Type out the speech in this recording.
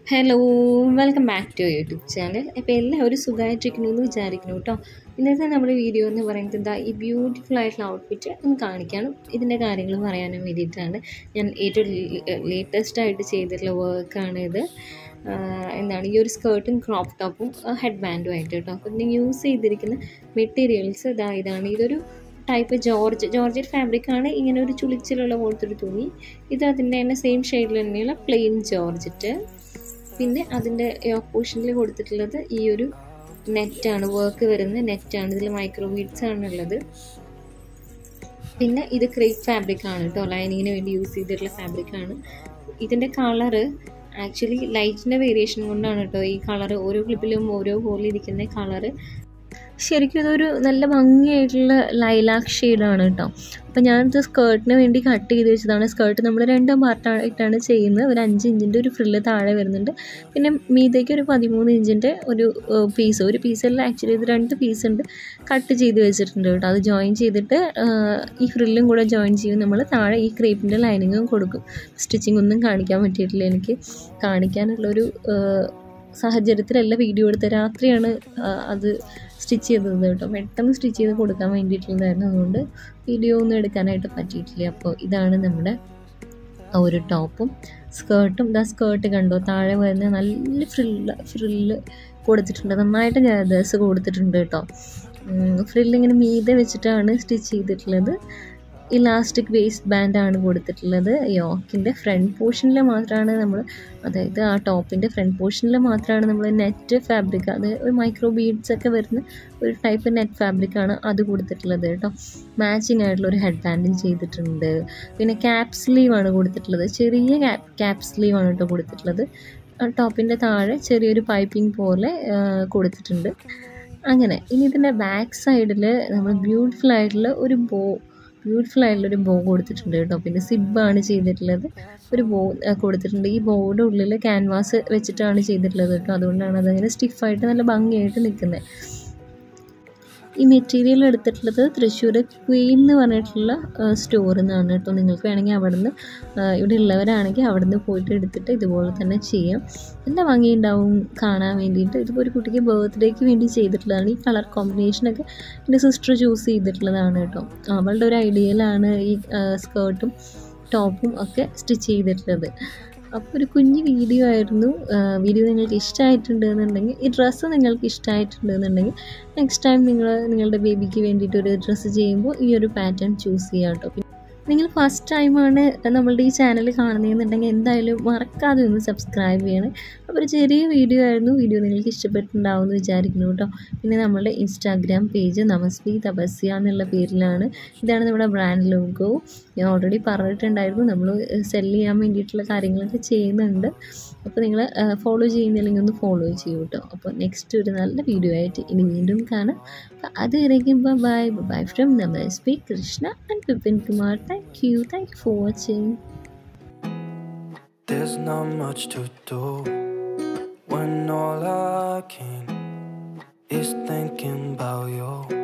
Hello welcome back to YouTube channel അപ്പോൾ എല്ലാവരും സുഖമായിട്ടിരിക്കുന്നു എന്ന് വിചാരിക്കുന്നു കേട്ടോ ഇന്നത്തെ നമ്മുടെ വീഡിയോ എന്ന് പറയുന്നത് എന്താ ഈ ബ്യൂട്ടിഫുൾ ആയിട്ടുള്ള ഔട്ട്ഫിറ്റ് ഒന്ന് കാണിക്കാനും ഇതിൻ്റെ കാര്യങ്ങൾ പറയാനും വേണ്ടിയിട്ടാണ് ഞാൻ ഏറ്റവും ലേറ്റസ്റ്റ് ആയിട്ട് ചെയ്തിട്ടുള്ള വർക്കാണ് ഇത് ആഹ് എന്താണ് ഈ ഒരു സ്കേർട്ടും ക്രോപ്പ് ടോപ്പും ഹെഡ് ബാൻഡും ആയിട്ട് കേട്ടോ അപ്പോൾ ഞാൻ യൂസ് ചെയ്തിരിക്കുന്ന മെറ്റീരിയൽസ് ഇതാ ഇതാണ് ഇതൊരു ടൈപ്പ് ജോർജ് ജോർജറ്റ് ഫാബ്രിക് ആണ് ഇങ്ങനെ ഒരു ചുളിച്ചിലുള്ള പോലത്തെ ഒരു തുണി ഇത് അതിൻ്റെ തന്നെ സെയിം ഷെയ്ഡിൽ തന്നെയുള്ള പ്ലെയിൻ ജോർജറ്റ് പിന്നെ അതിൻ്റെ ഓപ്പോഷനിൽ കൊടുത്തിട്ടുള്ളത് ഈ ഒരു നെറ്റാണ് വർക്ക് വരുന്ന നെറ്റാണ് ഇതിൽ മൈക്രോ ബീഡ്സ് ആണുള്ളത് പിന്നെ ഇത് ക്രേപ്പ് ഫാബ്രിക് ആണ് കേട്ടോ ലൈനിങ്ങിന് വേണ്ടി യൂസ് ചെയ്തിട്ടുള്ള ഫാബ്രിക് ആണ് ഇതിൻ്റെ കളറ് ആക്ച്വലി ലൈറ്റിൻ്റെ വേരിയേഷൻ കൊണ്ടാണ് കേട്ടോ ഈ കളറ് ഓരോ ക്ലിപ്പിലും ഓരോ പോലെ ഇരിക്കുന്ന കളറ് ശരിക്കും ഇതൊരു നല്ല ഭംഗിയായിട്ടുള്ള ലൈലാക്ക് ഷെയ്ഡാണ് കേട്ടോ അപ്പോൾ ഞാനിത് സ്കേർട്ടിന് വേണ്ടി കട്ട് ചെയ്ത് വെച്ചതാണ് സ്കേർട്ട് നമ്മൾ രണ്ട് പാർട്ടായിട്ടാണ് ചെയ്യുന്നത് ഒരു അഞ്ച് ഇഞ്ചിൻ്റെ ഒരു ഫ്രില്ല് താഴെ വരുന്നുണ്ട് പിന്നെ മീതേക്ക് ഒരു പതിമൂന്ന് ഇഞ്ചിൻ്റെ ഒരു പീസ് ഒരു പീസല്ല ആക്ച്വലി ഇത് രണ്ട് പീസ് ഉണ്ട് കട്ട് ചെയ്ത് വെച്ചിട്ടുണ്ട് കേട്ടോ അത് ജോയിൻ ചെയ്തിട്ട് ഈ ഫ്രില്ലും കൂടെ ജോയിൻ ചെയ്യും നമ്മൾ താഴെ ഈ ക്രേപ്പിൻ്റെ ലൈനിങ്ങും കൊടുക്കും സ്റ്റിച്ചിങ് ഒന്നും കാണിക്കാൻ പറ്റിയിട്ടില്ല എനിക്ക് കാണിക്കാനുള്ളൊരു സാഹചര്യത്തിലല്ല വീഡിയോ എടുത്ത രാത്രിയാണ് അത് സ്റ്റിച്ച് ചെയ്തത് കേട്ടോ പെട്ടെന്ന് സ്റ്റിച്ച് ചെയ്ത് കൊടുക്കാൻ വേണ്ടിയിട്ടുള്ളതായിരുന്നു അതുകൊണ്ട് വീഡിയോ ഒന്നും എടുക്കാനായിട്ട് പറ്റിയിട്ടില്ല അപ്പോൾ ഇതാണ് നമ്മുടെ ആ ഒരു ടോപ്പും സ്കേർട്ടും ഇതാ സ്കേർട്ട് കണ്ടോ താഴെ വരുന്ന നല്ല ഫ്രില്ല് ഫ്രില്ല് കൊടുത്തിട്ടുണ്ട് നന്നായിട്ട് ഗേദേഴ്സ് കൊടുത്തിട്ടുണ്ട് കേട്ടോ ഫ്രില്ലിങ്ങനെ മീതെ വെച്ചിട്ടാണ് സ്റ്റിച്ച് ചെയ്തിട്ടുള്ളത് ഇലാസ്റ്റിക് വേസ്റ്റ് ബാൻഡാണ് കൊടുത്തിട്ടുള്ളത് യോക്കിൻ്റെ ഫ്രണ്ട് പോർഷനിൽ മാത്രമാണ് നമ്മൾ അതായത് ആ ടോപ്പിൻ്റെ ഫ്രണ്ട് പോർഷനിൽ മാത്രമാണ് നമ്മൾ നെറ്റ് ഫാബ്രിക് അത് ഒരു മൈക്രോ ബീഡ്സ് ഒക്കെ വരുന്ന ഒരു ടൈപ്പ് നെറ്റ് ഫാബ്രിക്കാണ് അത് കൊടുത്തിട്ടുള്ളത് കേട്ടോ മാച്ചിങ് ആയിട്ടുള്ള ഒരു ഹെഡ് ബാൻഡും ചെയ്തിട്ടുണ്ട് പിന്നെ ക്യാപ് സ്ലീവാണ് കൊടുത്തിട്ടുള്ളത് ചെറിയ ക്യാപ് ക്യാപ് സ്ലീവാണ് കേട്ടോ കൊടുത്തിട്ടുള്ളത് ടോപ്പിൻ്റെ താഴെ ചെറിയൊരു പൈപ്പിംഗ് പോലെ കൊടുത്തിട്ടുണ്ട് അങ്ങനെ ഇനി ഇതിൻ്റെ ബാക്ക് സൈഡിൽ നമ്മൾ ബ്യൂട്ടിഫുൾ ആയിട്ടുള്ള ഒരു ബോ ബ്യൂട്ടിഫുൾ ആയിട്ടുള്ളൊരു ബോ കൊടുത്തിട്ടുണ്ട് കേട്ടോ പിന്നെ സിബാണ് ചെയ്തിട്ടുള്ളത് ഒരു ബോ കൊടുത്തിട്ടുണ്ട് ഈ ബോയുടെ ഉള്ളിൽ ക്യാൻവാസ് വെച്ചിട്ടാണ് ചെയ്തിട്ടുള്ളത് കേട്ടോ അതുകൊണ്ടാണ് അതങ്ങനെ സ്റ്റിഫായിട്ട് നല്ല ഭംഗിയായിട്ട് നിൽക്കുന്നത് ഈ മെറ്റീരിയൽ എടുത്തിട്ടുള്ളത് തൃശ്ശൂർ ക്വീൻ എന്ന് പറഞ്ഞിട്ടുള്ള സ്റ്റോറിൽ നിന്നാണ് കേട്ടോ നിങ്ങൾക്ക് വേണമെങ്കിൽ അവിടെ നിന്ന് ഇവിടെ ഉള്ളവരാണെങ്കിൽ അവിടെ നിന്ന് പോയിട്ട് എടുത്തിട്ട് ഇതുപോലെ തന്നെ ചെയ്യാം നല്ല ഭംഗിയുണ്ടാവും കാണാൻ വേണ്ടിയിട്ട് ഇതിപ്പോൾ ഒരു കുട്ടിക്ക് ബർത്ത്ഡേക്ക് വേണ്ടി ചെയ്തിട്ടുള്ളതാണ് ഈ കളർ കോമ്പിനേഷനൊക്കെ എൻ്റെ സിസ്റ്റർ ചൂസ് ചെയ്തിട്ടുള്ളതാണ് കേട്ടോ അവളുടെ ഒരു ഐഡിയയിലാണ് ഈ സ്കേർട്ടും ടോപ്പും ഒക്കെ സ്റ്റിച്ച് ചെയ്തിട്ടുള്ളത് അപ്പോൾ ഒരു കുഞ്ഞു വീഡിയോ ആയിരുന്നു വീഡിയോ നിങ്ങൾക്ക് ഇഷ്ടമായിട്ടുണ്ട് എന്നുണ്ടെങ്കിൽ ഈ ഡ്രസ്സ് നിങ്ങൾക്ക് ഇഷ്ടമായിട്ടുണ്ട് എന്നുണ്ടെങ്കിൽ നെക്സ്റ്റ് ടൈം നിങ്ങൾ നിങ്ങളുടെ ബേബിക്ക് വേണ്ടിയിട്ട് ഒരു ഡ്രസ്സ് ചെയ്യുമ്പോൾ ഈ ഒരു പാറ്റേൺ ചൂസ് ചെയ്യാം കേട്ടോ നിങ്ങൾ ഫസ്റ്റ് ടൈമാണ് നമ്മളുടെ ഈ ചാനൽ കാണുന്നതെന്നുണ്ടെങ്കിൽ എന്തായാലും മറക്കാതെ ഒന്ന് സബ്സ്ക്രൈബ് ചെയ്യണം അപ്പോൾ ഒരു ചെറിയ വീഡിയോ ആയിരുന്നു വീഡിയോ നിങ്ങൾക്ക് ഇഷ്ടപ്പെട്ടിട്ടുണ്ടാവും എന്ന് വിചാരിക്കുന്നു കേട്ടോ പിന്നെ നമ്മളുടെ ഇൻസ്റ്റാഗ്രാം പേജ് നമസ്ബി തപസ്യ എന്നുള്ള പേരിലാണ് ഇതാണ് നമ്മുടെ ബ്രാൻഡ് ലോഗോ ഞാൻ ഓൾറെഡി പറഞ്ഞിട്ടുണ്ടായിരുന്നു നമ്മൾ സെല് ചെയ്യാൻ വേണ്ടിയിട്ടുള്ള കാര്യങ്ങളൊക്കെ ചെയ്യുന്നുണ്ട് അപ്പോൾ നിങ്ങൾ ഫോളോ ചെയ്യുന്നില്ലെങ്കിൽ ഒന്ന് ഫോളോ ചെയ്യൂ കേട്ടോ അപ്പോൾ നെക്സ്റ്റ് ഒരു നല്ല വീഡിയോ ആയിട്ട് ഇനി വീണ്ടും കാണാം അപ്പോൾ അതുവരേക്കും ബൈ ബൈ ഫ്രം നമസ്ബി Krishna and Vipin Kumar thank you thank you for watching There's not much to do when all I can is thinking about you.